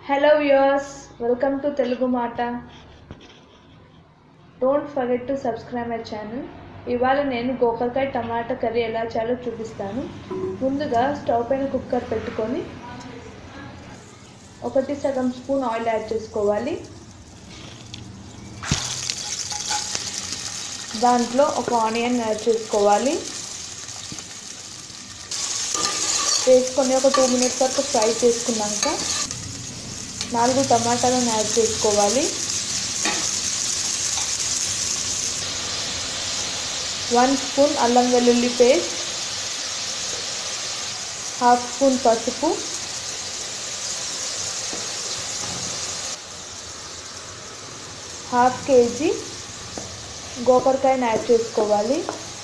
hello viewers welcome to Telugu Maata don't forget to subscribe my channel ఇవాళ నేను గోకరకాయ టమాటా curry ఎలా చేయాలో చూపిస్తాను ముందుగా స్టవ్ పైన కుక్కర్ పెట్టుకొని ఒకటి సగం స్పూన్ ఆయిల్ యాడ్ చేసుకోవాలి దాంట్లో ఒక ఆనియన్ యాడ్ చేసుకోవాలి వేసుకొని ఒక టూ మినిట్స్ వరకు ఫ్రై చేసుకున్నాక నాలుగు టమాటాలను యాడ్ చేసుకోవాలి వన్ స్పూన్ అల్లం వెల్లుల్లి పేస్ట్ హాఫ్ స్పూన్ పసుపు హాఫ్ కేజీ గోకరకాయని యాడ్ చేసుకోవాలి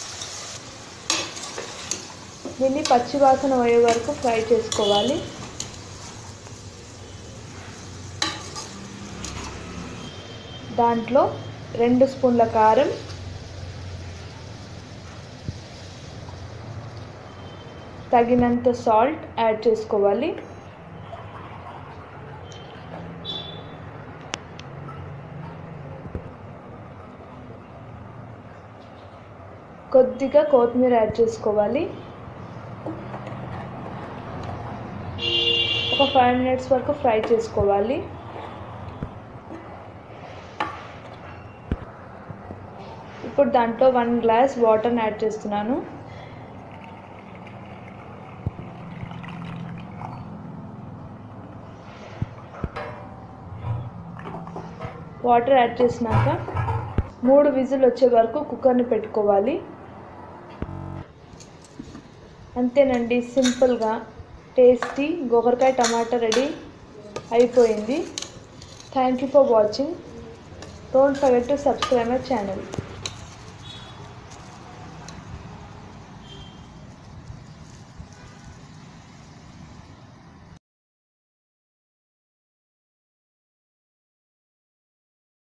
దీన్ని పచ్చివాసన పోయే వరకు ఫ్రై చేసుకోవాలి దాంట్లో రెండు స్పూన్ల కారం తగినంత సాల్ట్ యాడ్ చేసుకోవాలి కొద్దిగా కొత్తిమీర యాడ్ చేసుకోవాలి ఒక ఫైవ్ మినిట్స్ వరకు ఫ్రై చేసుకోవాలి ఇప్పుడు దాంట్లో వన్ గ్లాస్ వాటర్ని యాడ్ చేస్తున్నాను వాటర్ యాడ్ చేసినాక మూడు విజిల్ వచ్చే వరకు కుక్కర్ని పెట్టుకోవాలి అంతేనండి సింపుల్గా టేస్టీ గోకరకాయ టమాటా రెడీ అయిపోయింది thank you for watching don't forget to subscribe my channel